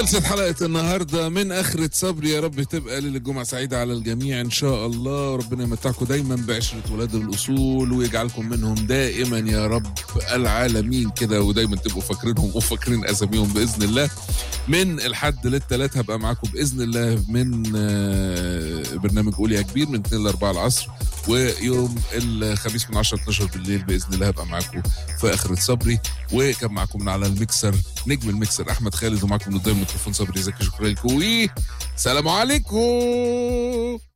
خلصت حلقة النهاردة من آخرة صبري يا رب تبقى ليلة الجمعة سعيدة على الجميع إن شاء الله ربنا يمتعكم دايما بعشرة ولاد الأصول ويجعلكم منهم دائما يا رب العالمين كده ودايما تبقوا فاكرينهم وفاكرين أساميهم بإذن الله من الحد للثلاث هبقى معاكم بإذن الله من آه، برنامج قول يا كبير من 2 ل 4 العصر ويوم الخميس من 10 ل 12 بالليل بإذن الله هبقى معاكم في آخرة صبري وكان معاكم من على الميكسر نجم الميكسر أحمد خالد ومعاكم من قدام الميكروفون صبري زكي شكرا لكم سلام عليكم